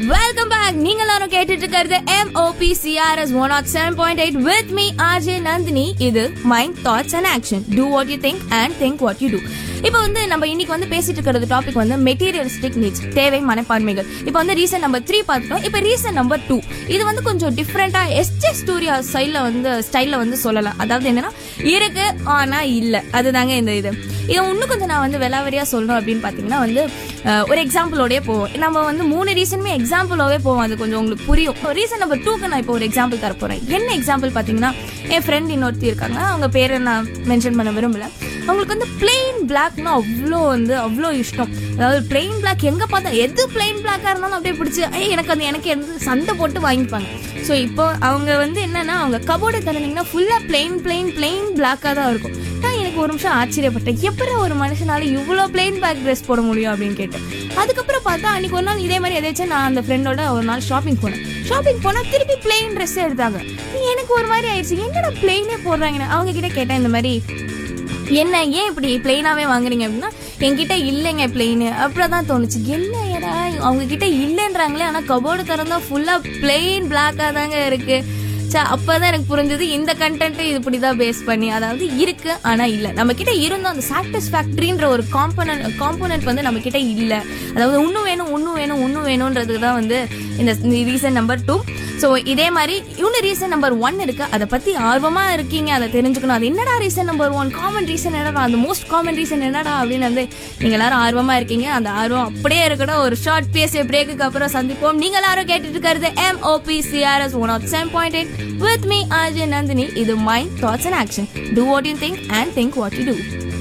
welcome back நீங்க எல்லாரும் கேட்டுட்டு இருக்கிறது MOP CRS one nought seven point eight with me RJ Nandhini இது mind thoughts and action do what you think and think what you do இப்போ வந்து நம்ம இன்னைக்கு வந்து பேசிட்டு இருக்கிறது டாபிக் வந்து மெட்டீரியலிஸ்டிக் நீட்ஸ் தேவை மனப்பான்மைகள் இப்போ வந்து ரீசன் நம்பர் த்ரீ பார்த்துட்டோம் இப்போ ரீசன் நம்பர் டூ இது வந்து கொஞ்சம் டிஃப்ரெண்டா எஸ்ஜே ஸ்டூடியோ ஸ்டைல்ல வந்து ஸ்டைல்ல வந்து சொல்லலாம் அதாவது என்னன்னா இருக்கு ஆனா இல்ல அதுதாங்க இந்த இது இதை இன்னும் கொஞ்சம் நான் வந்து விலாவரியா சொல்லணும் அப்படின்னு பாத்தீங்கன்னா வந்து அஹ், ஒரு எக்ஸாம்பிளோடய போவோம் நம்ம வந்து மூணு ரீசனுமே எக்ஸாம்பிளோவே போவோம் அது கொஞ்சம் உங்களுக்கு புரியும் ரீசன் நம்பர் டூக்கு நான் இப்போ ஒரு எக்ஸாம்பிள் தர போறேன் என்ன எக்ஸாம்பிள் பாத்தீங்கன்னா என் ஃப்ரெண்ட் இன்னொருத்தி இருக்காங்க அவங்க பேரை நான் மென்ஷன் பண்ண விரும்பல அவங்களுக்கு வந்து பிளெயின் பிளாக்னா அவ்வளோ வந்து அவ்வளோ இஷ்டம் அதாவது பிளெயின் பிளாக் எங்க பார்த்தா எது பிளெயின் பிளாக்கா இருந்தாலும் அப்படியே பிடிச்சி ஏய் எனக்கு அது எனக்கு எந்த சண்டை போட்டு வாங்கிப்பாங்க ஸோ இப்போ அவங்க வந்து என்னன்னா அவங்க கபோர்டை திறந்தீங்கன்னா ஃபுல்லா பிளெயின் பிளெயின் பிளெயின் பிளாக்காக தான் இருக்கும் நான் எனக்கு ஒரு நிமிஷம் ஆச்சரியப்பட்டேன் எப்படி ஒரு மனுஷனால இவ்வளோ பிளெயின் பேக் ட்ரெஸ் போட முடியும் அப்படின்னு கேட்டேன் அதுக்கப்புறம் பார்த்தா அன்னைக்கு ஒரு நாள் இதே மாதிரி எதாச்சும் நான் அந்த ஃப்ரெண்டோட ஒரு நாள் ஷாப்பிங் போனேன் ஷாப்பிங் போனா திருப்பி பிளெயின் ட்ரெஸ் எடுத்தாங்க எனக்கு ஒரு மாதிரி ஆயிடுச்சு என்னடா பிளெயினே போடுறாங்கன்னு அவங்க கிட்ட கேட்டேன் இந்த மாதிரி என்ன ஏன் இப்படி பிளெயினாவே வாங்குறீங்க அப்படின்னா என்கிட்ட இல்லைங்க பிளெயின் அப்புறம் தான் தோணுச்சு என்ன ஏடா அவங்க கிட்ட இல்லைன்றாங்களே ஆனா கபோர்டு திறந்தா ஃபுல்லா பிளெயின் பிளாக்கா தாங்க இருக்கு சே அப்பதான் எனக்கு புரிஞ்சது இந்த கண்டென்ட் இப்படிதான் பேஸ் பண்ணி அதாவது இருக்கு ஆனா இல்ல நம்ம கிட்ட இருந்தும் அந்த சாட்டிஸ்ஃபேக்டரின்ற ஒரு காம்பனன்ட் காம்போனன்ட் வந்து நம்ம கிட்ட இல்ல அதாவது இன்னும் வேணும் இன்னும் வேணும் இன்னும் வேணும்ன்றதுக்கு தான் வந்து இந்த ரீசன் நம்பர் டூ ஸோ இதே மாதிரி இன்னும் ரீசன் நம்பர் ஒன் இருக்கு அதை பத்தி ஆர்வமா இருக்கீங்க அதை தெரிஞ்சுக்கணும் அது என்னடா reason number one common reason என்னடா அந்த மோஸ்ட் காமன் ரீசன் என்னடா அப்படின்னு வந்து நீங்க எல்லாரும் ஆர்வமா இருக்கீங்க அந்த ஆர்வம் அப்படியே இருக்கட்டும் ஒரு ஷார்ட் பேசிய பிரேக்குக்கு அப்புறம் சந்திப்போம் நீங்க எல்லாரும் கேட்டுட்டு இருக்கிறது MOP CRS one of seven point eight with me RJ Nandhini இது mind thoughts and action do what you think and think what you two